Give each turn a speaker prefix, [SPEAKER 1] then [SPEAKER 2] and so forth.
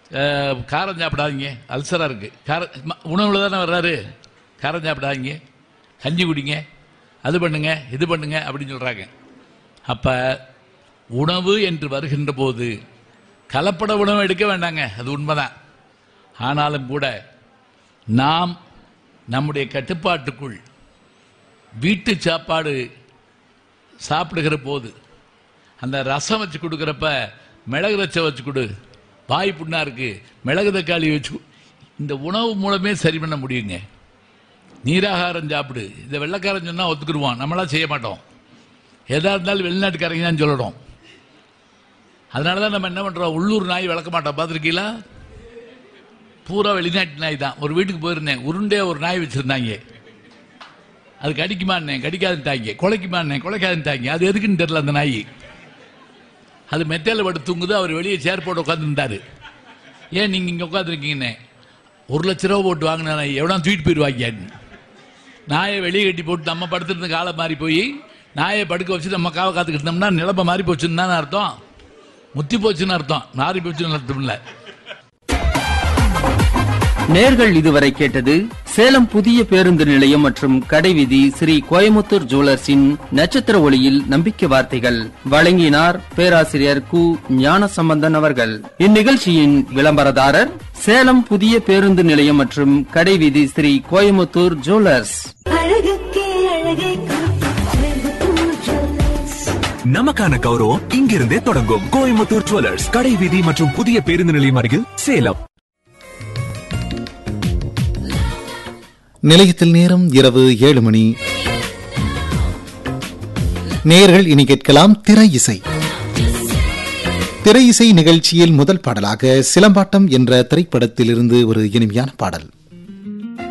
[SPEAKER 1] அஹ், காரம் சாப்பிடாதீங்க அல்சராக இருக்குது கார ம- உணவுல தானே வர்றாரு காரம் சாப்பிடாதீங்க கஞ்சி குடிங்க அது பண்ணுங்க இது பண்ணுங்க அப்படின்னு சொல்கிறாங்க அப்போ உணவு என்று வருகின்ற போது கலப்பட உணவு எடுக்க வேண்டாங்க அது உண்மைதான் ஆனாலும் கூட நாம் நம்முடைய கட்டுப்பாட்டுக்குள் வீட்டு சாப்பாடு சாப்பிடுகிற போது அந்த ரசம் வச்சு கொடுக்குறப்ப மிளகு ரச்சம் வச்சு கொடு வாய் புண்ணா இருக்கு மிளகு தக்காளி வச்சு கொடு. இந்த உணவு மூலமே சரி பண்ண முடியுங்க நீராகாரம் சாப்பிடு இந்த வெள்ளைக்காரன் சொன்னா ஒத்துக்குருவான் நம்மளாம் செய்ய மாட்டோம் எதா இருந்தாலும் வெளிநாட்டுக்காரங்க தான் சொல்லணும் அதனால தான் நம்ம என்ன பண்றோம் உள்ளூர் நாய் வளர்க்க மாட்டோம் பார்த்துருக்கீங்களா பூரா வெளிநாட்டு நாய் தான் ஒரு வீட்டுக்கு போயிருந்தேன் உருண்டே ஒரு நாய் வச்சிருந்தாங்க அது கடிக்குமான்னே கடிக்காதுட்டாங்க குலைக்குமான்னே குலைக்காதுட்டாங்க அது எதுக்குன்னு தெரியல அந்த நாய் அது மெத்தையில் படுத்து தூங்குது அவர் வெளியே சேர் போட்டு உட்காந்துருந்தாரு ஏன் நீங்கள் இங்கே உட்காந்துருக்கீங்கண்ணே ஒரு லட்ச ரூபா போட்டு வாங்கின நாய் எவ்வளோ தூக்கிட்டு போயிடுவாங்க நாயை வெளியே கட்டி போட்டு நம்ம படுத்துருந்த காலை மாறி போய் நாயை படுக்க வச்சு நம்ம காவை காத்துக்கிட்டு இருந்தோம்னா நிலப்ப மாறி போச்சுன்னு தானே அர்த்தம் முத்தி போச்சுன்னு அர்த்தம் மாறி போச்சுன்னு அர்த்தம் இல்லை
[SPEAKER 2] நேர்கள் இதுவரை கேட்டது சேலம் புதிய பேருந்து நிலையம் மற்றும் கடைவீதி ஸ்ரீ கோயமுத்தூர் ஜுவல்லர்ஸின் நட்சத்திர ஒளியில் நம்பிக்கை வார்த்தைகள் வழங்கினார் பேராசிரியர் கு ஞானசம்பந்தன் அவர்கள் இந்நிகழ்ச்சியின் விளம்பரதாரர் சேலம் புதிய பேருந்து நிலையம் மற்றும் கடைவீதி ஸ்ரீ கோயமுத்தூர் ஜுவல்லர்ஸ்
[SPEAKER 3] அழகுக்கே அழகை கோயம்புத்தூர் ஜுவல்லர்ஸ்
[SPEAKER 4] நமக்கான கௌரவம் இங்கிருந்தே தொடங்கும் கோயம்புத்தூர் ஜுவல்லர்ஸ் கடை வீதி மற்றும் புதிய பேருந்து நிலையம் அருகில் சேலம்
[SPEAKER 5] நிலையத்தில் நேரம் இரவு ஏழு மணி நேயர்கள் இனி கேட்கலாம் திரை இசை திரை இசை நிகழ்ச்சியில் முதல் பாடலாக சிலம்பாட்டம் என்ற திரைப்படத்திலிருந்து ஒரு இனிமையான பாடல்